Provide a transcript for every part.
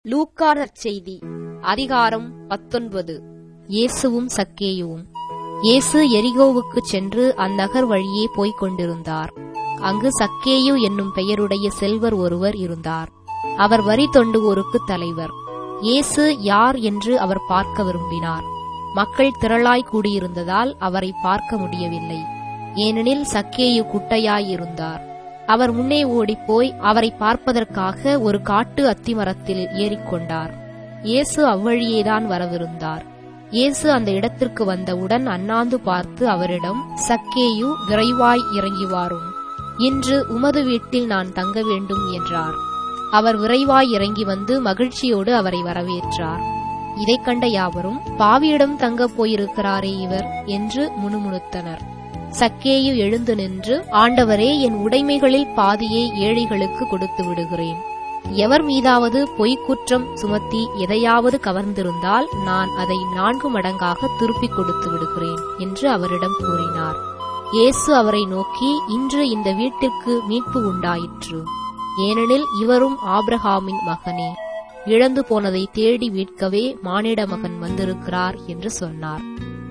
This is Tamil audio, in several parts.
லூக்கா நற்செய்தி அதிகாரம் பத்தொன்பது இயேசுவும் சக்கேயுவும் இயேசு எரிகோவுக்குச் சென்று அந்நகர் வழியே போய்க் கொண்டிருந்தார் அங்கு சக்கேயு என்னும் பெயருடைய செல்வர் ஒருவர் இருந்தார் அவர் வரி தொண்டுவோருக்கு தலைவர் இயேசு யார் என்று அவர் பார்க்க விரும்பினார் மக்கள் திரளாய் கூடியிருந்ததால் அவரை பார்க்க முடியவில்லை ஏனெனில் சக்கேயு குட்டையாய் இருந்தார் அவர் முன்னே ஓடிப்போய் அவரை பார்ப்பதற்காக ஒரு காட்டு அத்திமரத்தில் ஏறிக்கொண்டார் இயேசு அவ்வழியேதான் வரவிருந்தார் இயேசு அந்த இடத்திற்கு வந்தவுடன் அண்ணாந்து பார்த்து அவரிடம் சக்கேயு விரைவாய் இறங்கி வாரும் இன்று உமது வீட்டில் நான் தங்க வேண்டும் என்றார் அவர் விரைவாய் இறங்கி வந்து மகிழ்ச்சியோடு அவரை வரவேற்றார் இதைக் கண்ட யாவரும் பாவியிடம் தங்கப் போயிருக்கிறாரே இவர் என்று முணுமுணுத்தனர் சக்கேயு எழுந்து நின்று ஆண்டவரே என் உடைமைகளில் பாதியை ஏழைகளுக்கு கொடுத்து விடுகிறேன் எவர் மீதாவது பொய்க் குற்றம் சுமத்தி எதையாவது கவர்ந்திருந்தால் நான் அதை நான்கு மடங்காக திருப்பிக் கொடுத்து விடுகிறேன் என்று அவரிடம் கூறினார் இயேசு அவரை நோக்கி இன்று இந்த வீட்டிற்கு மீட்பு உண்டாயிற்று ஏனெனில் இவரும் ஆபிரகாமின் மகனே இழந்து போனதை தேடி மீட்கவே மானிட மகன் வந்திருக்கிறார் என்று சொன்னார்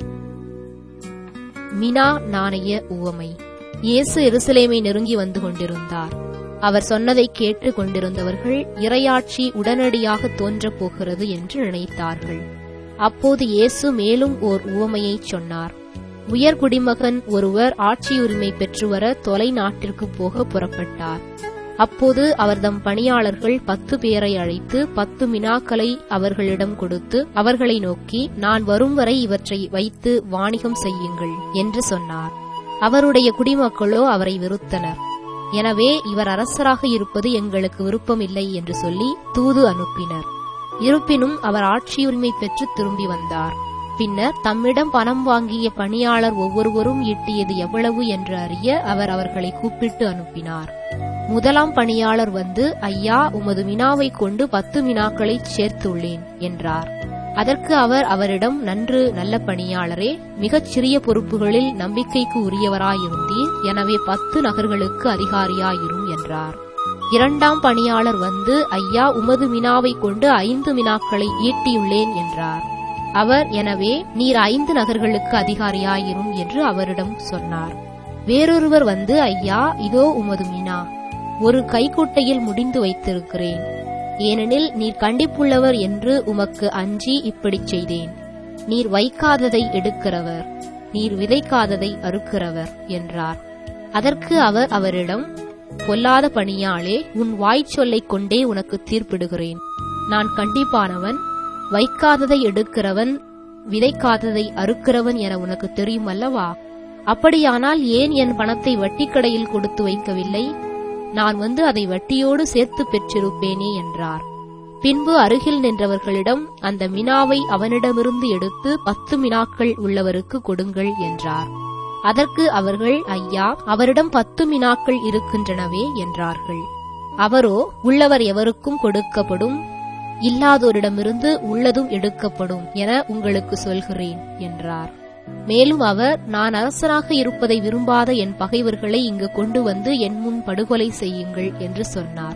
மினா நாணய உவமை இயேசு எருசலேமை நெருங்கி வந்து கொண்டிருந்தார் அவர் சொன்னதை கேட்டு கொண்டிருந்தவர்கள் இரையாட்சி உடனடியாக தோன்றப் போகிறது என்று நினைத்தார்கள் அப்போது இயேசு மேலும் ஓர் உவமையைச் சொன்னார் உயர் குடிமகன் ஒருவர் ஆட்சியுரிமை பெற்றுவர தொலை நாட்டிற்கு போக புறப்பட்டார் அப்போது அவர் தம் பணியாளர்கள் பத்து பேரை அழைத்து பத்து மினாக்களை அவர்களிடம் கொடுத்து அவர்களை நோக்கி நான் வரும் வரை இவற்றை வைத்து வாணிகம் செய்யுங்கள் என்று சொன்னார் அவருடைய குடிமக்களோ அவரை வெறுத்தனர் எனவே இவர் அரசராக இருப்பது எங்களுக்கு விருப்பமில்லை என்று சொல்லி தூது அனுப்பினர் இருப்பினும் அவர் ஆட்சியுரிமை பெற்று திரும்பி வந்தார் பின்னர் தம்மிடம் பணம் வாங்கிய பணியாளர் ஒவ்வொருவரும் ஈட்டியது எவ்வளவு என்று அறிய அவர் அவர்களை கூப்பிட்டு அனுப்பினார் முதலாம் பணியாளர் வந்து ஐயா உமது மினாவை கொண்டு பத்து மினாக்களை சேர்த்துள்ளேன் என்றார் அதற்கு அவர் அவரிடம் நன்று நல்ல பணியாளரே மிகச் சிறிய பொறுப்புகளில் நம்பிக்கைக்கு உரியவராயிருந்தீர் எனவே பத்து நகர்களுக்கு அதிகாரியாயிரும் என்றார் இரண்டாம் பணியாளர் வந்து ஐயா உமது மினாவை கொண்டு ஐந்து மினாக்களை ஈட்டியுள்ளேன் என்றார் அவர் எனவே நீர் ஐந்து நகர்களுக்கு அதிகாரியாயிரும் என்று அவரிடம் சொன்னார் வேறொருவர் வந்து ஐயா இதோ உமது மினா ஒரு கைக்குட்டையில் முடிந்து வைத்திருக்கிறேன் ஏனெனில் நீர் கண்டிப்புள்ளவர் என்று உமக்கு அஞ்சி இப்படிச் செய்தேன் நீர் வைக்காததை எடுக்கிறவர் நீர் விதைக்காததை அறுக்கிறவர் என்றார் அதற்கு அவர் அவரிடம் பொல்லாத பணியாளே உன் வாய்ச்சொல்லைக் கொண்டே உனக்கு தீர்ப்பிடுகிறேன் நான் கண்டிப்பானவன் வைக்காததை எடுக்கிறவன் விதைக்காததை அறுக்கிறவன் என உனக்கு தெரியும் அல்லவா அப்படியானால் ஏன் என் பணத்தை வட்டிக்கடையில் கொடுத்து வைக்கவில்லை நான் வந்து அதை வட்டியோடு சேர்த்து பெற்றிருப்பேனே என்றார் பின்பு அருகில் நின்றவர்களிடம் அந்த மினாவை அவனிடமிருந்து எடுத்து பத்து மினாக்கள் உள்ளவருக்கு கொடுங்கள் என்றார் அதற்கு அவர்கள் ஐயா அவரிடம் பத்து மினாக்கள் இருக்கின்றனவே என்றார்கள் அவரோ உள்ளவர் எவருக்கும் கொடுக்கப்படும் இல்லாதோரிடமிருந்து உள்ளதும் எடுக்கப்படும் என உங்களுக்கு சொல்கிறேன் என்றார் மேலும் அவர் நான் அரசராக இருப்பதை விரும்பாத என் பகைவர்களை இங்கு கொண்டு வந்து என் முன் படுகொலை செய்யுங்கள் என்று சொன்னார்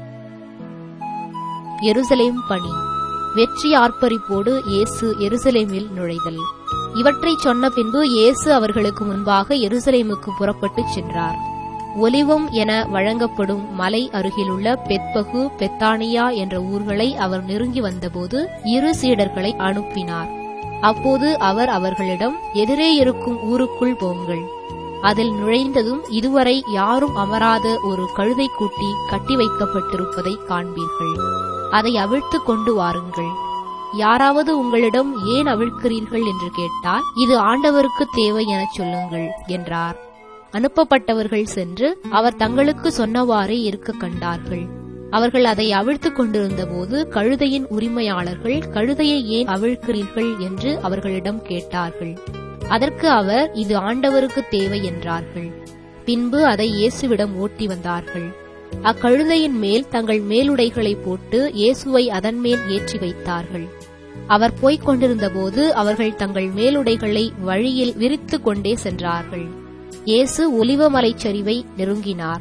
எருசலேம் பணி வெற்றி ஆர்ப்பரிப்போடு இயேசு எருசலேமில் நுழைதல் இவற்றை சொன்ன பின்பு இயேசு அவர்களுக்கு முன்பாக எருசலேமுக்கு புறப்பட்டுச் சென்றார் ஒலிவம் என வழங்கப்படும் மலை அருகிலுள்ள பெத்பகு பெத்தானியா என்ற ஊர்களை அவர் நெருங்கி வந்தபோது இரு சீடர்களை அனுப்பினார் அப்போது அவர் அவர்களிடம் எதிரே இருக்கும் ஊருக்குள் போங்கள் அதில் நுழைந்ததும் இதுவரை யாரும் அமராத ஒரு கழுதை கூட்டி கட்டி வைக்கப்பட்டிருப்பதை காண்பீர்கள் அதை அவிழ்த்து கொண்டு வாருங்கள் யாராவது உங்களிடம் ஏன் அவிழ்க்கிறீர்கள் என்று கேட்டால் இது ஆண்டவருக்கு தேவை எனச் சொல்லுங்கள் என்றார் அனுப்பப்பட்டவர்கள் சென்று அவர் தங்களுக்கு சொன்னவாறே இருக்க கண்டார்கள் அவர்கள் அதை அவிழ்த்து கொண்டிருந்த போது கழுதையின் உரிமையாளர்கள் கழுதையை ஏன் அவிழ்க்கிறீர்கள் என்று அவர்களிடம் கேட்டார்கள் அதற்கு அவர் இது ஆண்டவருக்கு தேவை என்றார்கள் பின்பு அதை இயேசுவிடம் ஓட்டி வந்தார்கள் அக்கழுதையின் மேல் தங்கள் மேலுடைகளை போட்டு இயேசுவை அதன் மேல் ஏற்றி வைத்தார்கள் அவர் போய்க் கொண்டிருந்தபோது அவர்கள் தங்கள் மேலுடைகளை வழியில் விரித்து கொண்டே சென்றார்கள் இயேசு ஒலிவமலைச் சரிவை நெருங்கினார்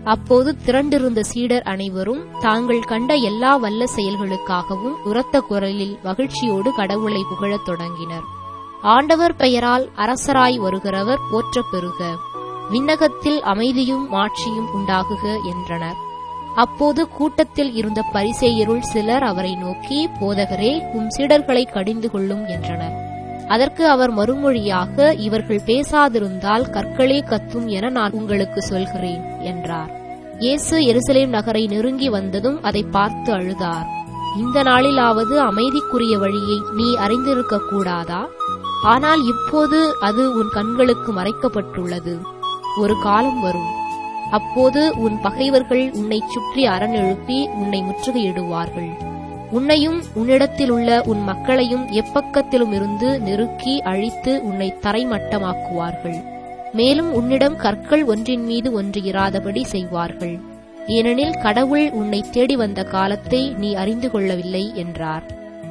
அப்போது திரண்டிருந்த சீடர் அனைவரும் தாங்கள் கண்ட எல்லா வல்ல செயல்களுக்காகவும் உரத்த குரலில் மகிழ்ச்சியோடு கடவுளை புகழத் தொடங்கினர் ஆண்டவர் பெயரால் அரசராய் வருகிறவர் போற்றப் பெறுக விண்ணகத்தில் அமைதியும் மாட்சியும் உண்டாகுக என்றனர் அப்போது கூட்டத்தில் இருந்த பரிசேயருள் சிலர் அவரை நோக்கி போதகரே உம் சீடர்களை கடிந்து கொள்ளும் என்றனர் அதற்கு அவர் மறுமொழியாக இவர்கள் பேசாதிருந்தால் கற்களே கத்தும் என நான் உங்களுக்கு சொல்கிறேன் என்றார் இயேசு எருசலேம் நகரை நெருங்கி வந்ததும் அதை பார்த்து அழுதார் இந்த நாளிலாவது அமைதிக்குரிய வழியை நீ அறிந்திருக்க கூடாதா ஆனால் இப்போது அது உன் கண்களுக்கு மறைக்கப்பட்டுள்ளது ஒரு காலம் வரும் அப்போது உன் பகைவர்கள் உன்னை சுற்றி அரண் எழுப்பி உன்னை முற்றுகையிடுவார்கள் உன்னையும் உன்னிடத்தில் உள்ள உன் மக்களையும் எப்பக்கத்திலும் இருந்து நெருக்கி அழித்து உன்னை தரைமட்டமாக்குவார்கள் மேலும் உன்னிடம் கற்கள் ஒன்றின் மீது ஒன்று இராதபடி செய்வார்கள் ஏனெனில் கடவுள் உன்னை தேடி வந்த காலத்தை நீ அறிந்து கொள்ளவில்லை என்றார்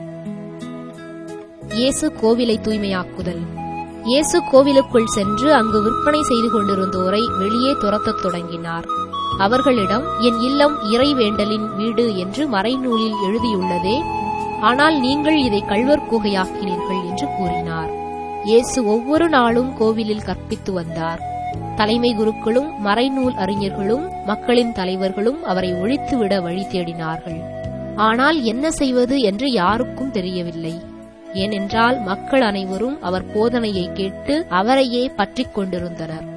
இயேசு கோவிலை தூய்மையாக்குதல் இயேசு கோவிலுக்குள் சென்று அங்கு விற்பனை செய்து கொண்டிருந்தோரை வெளியே துரத்தத் தொடங்கினார் அவர்களிடம் என் இல்லம் இறை வேண்டலின் வீடு என்று மறைநூலில் எழுதியுள்ளதே ஆனால் நீங்கள் இதை கள்வர் குகையாக்கினீர்கள் என்று கூறினார் இயேசு ஒவ்வொரு நாளும் கோவிலில் கற்பித்து வந்தார் தலைமை குருக்களும் மறைநூல் அறிஞர்களும் மக்களின் தலைவர்களும் அவரை ஒழித்துவிட வழி தேடினார்கள் ஆனால் என்ன செய்வது என்று யாருக்கும் தெரியவில்லை ஏனென்றால் மக்கள் அனைவரும் அவர் போதனையை கேட்டு அவரையே பற்றிக் கொண்டிருந்தனர்